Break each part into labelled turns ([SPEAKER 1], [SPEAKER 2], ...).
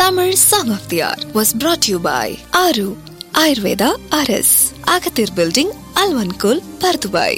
[SPEAKER 1] Tamil Song of the Hour was brought to you by Aru Ayurveda RS, Agathir Building, Alvankul, Pardubai.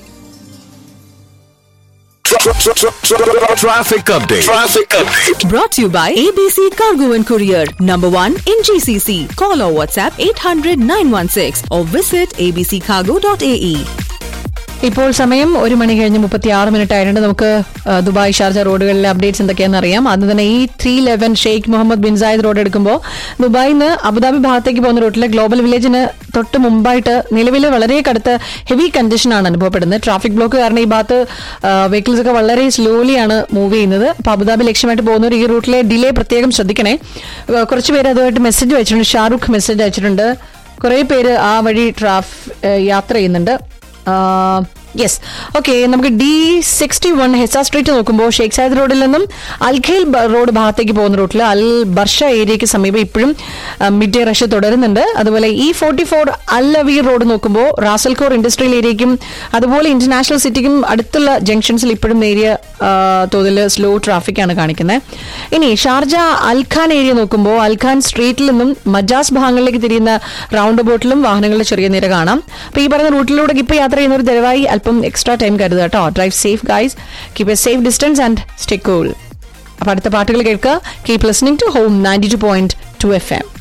[SPEAKER 2] Traffic update. Traffic update.
[SPEAKER 3] Brought to you by ABC Cargo and Courier, number one in GCC. Call or WhatsApp 800 916 or visit abccargo.ae.
[SPEAKER 4] ഇപ്പോൾ സമയം ഒരു മണി കഴിഞ്ഞ് മുപ്പത്തി ആറ് minute ആയിട്ടുണ്ട് നമുക്ക് ആ, Dubai Sharjah റോഡുകളിലെ updates എന്തൊക്കെയാണെന്ന് അറിയാം അത് തന്നെ ഈ three eleven Sheikh Mohammed bin Zayed road എടുക്കുമ്പോൾ ദുബായിൽ നിന്ന് അബുദാബി ഭാഗത്തേക്ക് പോകുന്ന റൂട്ടിലെ ഗ്ലോബൽ വില്ലേജിന് തൊട്ട് മുമ്പായിട്ട് നിലവിൽ വളരെ കടുത്ത ഹെവി കണ്ടീഷനാണ് അനുഭവപ്പെടുന്നത് ട്രാഫിക് ബ്ലോക്ക് കാരണം ഈ ഭാഗത്ത് വെഹിക്കിൾസ് ഒക്കെ വളരെ സ്ലോലിയാണ് മൂവ് ചെയ്യുന്നത് അപ്പോൾ അബുദാബി ലക്ഷ്യമായിട്ട് പോകുന്നവർ ഈ റൂട്ടിലെ ഡിലേ പ്രത്യേകം ശ്രദ്ധിക്കണേ ആ, കുറച്ച് പേര് അതുമായിട്ട് മെസ്സേജ് വെച്ചിട്ടുണ്ട് ഷാറുഖ് മെസ്സേജ് അയച്ചിട്ടുണ്ട് കുറേ പേര് ആ വഴി ട്രാഫ് യാത്ര ചെയ്യുന്നുണ്ട് യെസ് ഓക്കെ നമുക്ക് D sixty one Hessa street നോക്കുമ്പോൾ ഷേഖ് സായദ് റോഡിൽ നിന്നും അൽഖേൽ ബ- റോഡ് ഭാഗത്തേക്ക് പോകുന്ന റൂട്ടിൽ അൽ ബർഷ ഏരിയയ്ക്ക് സമീപം ഇപ്പോഴും മിഡ് ഡേ റഷ് തുടരുന്നുണ്ട് അതുപോലെ E forty four Al Aweer road നോക്കുമ്പോൾ റാസൽഖോർ ഇൻഡസ്ട്രിയൽ ഏരിയയ്ക്കും അതുപോലെ ഇന്റർനാഷണൽ സിറ്റിക്കും അടുത്തുള്ള ജംഗ്ഷൻസിൽ ഇപ്പോഴും നേരിയ ആ, തോതിൽ സ്ലോ ട്രാഫിക്കാണ് കാണിക്കുന്നത് ഇനി ഷാർജ അൽഖാൻ ഏരിയ നോക്കുമ്പോൾ അൽഖാൻ സ്ട്രീറ്റിൽ നിന്നും മജാസ് ഭാഗങ്ങളിലേക്ക് തിരിയുന്ന റൗണ്ട് ബോട്ടിലും വാഹനങ്ങളുടെ ചെറിയ നിര കാണാം അപ്പൊ ഈ പറയുന്ന റൂട്ടിലൂടെ ഇപ്പോൾ യാത്ര ചെയ്യുന്നവർ ദയവായി അല്പം എക്സ്ട്രാ ടൈം കരുതുക കേട്ടോ drive safe guys keep a safe distance and stay cool അപ്പൊ അടുത്ത പാട്ടുകൾ കേൾക്കുക keep listening to home ninety two point two F M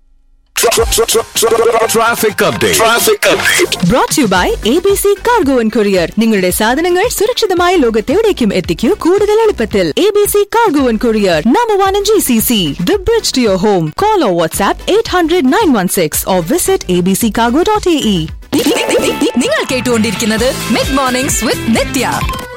[SPEAKER 2] Traffic update. Traffic update.
[SPEAKER 3] Brought to you by ABC Cargo and Courier. നിങ്ങളുടെ സാധനങ്ങൾ സുരക്ഷിതമായ ലോകത്തെവിടേക്കും എത്തിക്കൂ കൂടുതൽ എളുപ്പത്തിൽ ABC Cargo and Courier, number one in GCC. The bridge to your home. Call or WhatsApp 800 916 or visit abccargo.ae.
[SPEAKER 1] നിങ്ങൾ കേട്ടുകൊണ്ടിരിക്കുന്നത് mid mornings വിത്ത് നിത്യ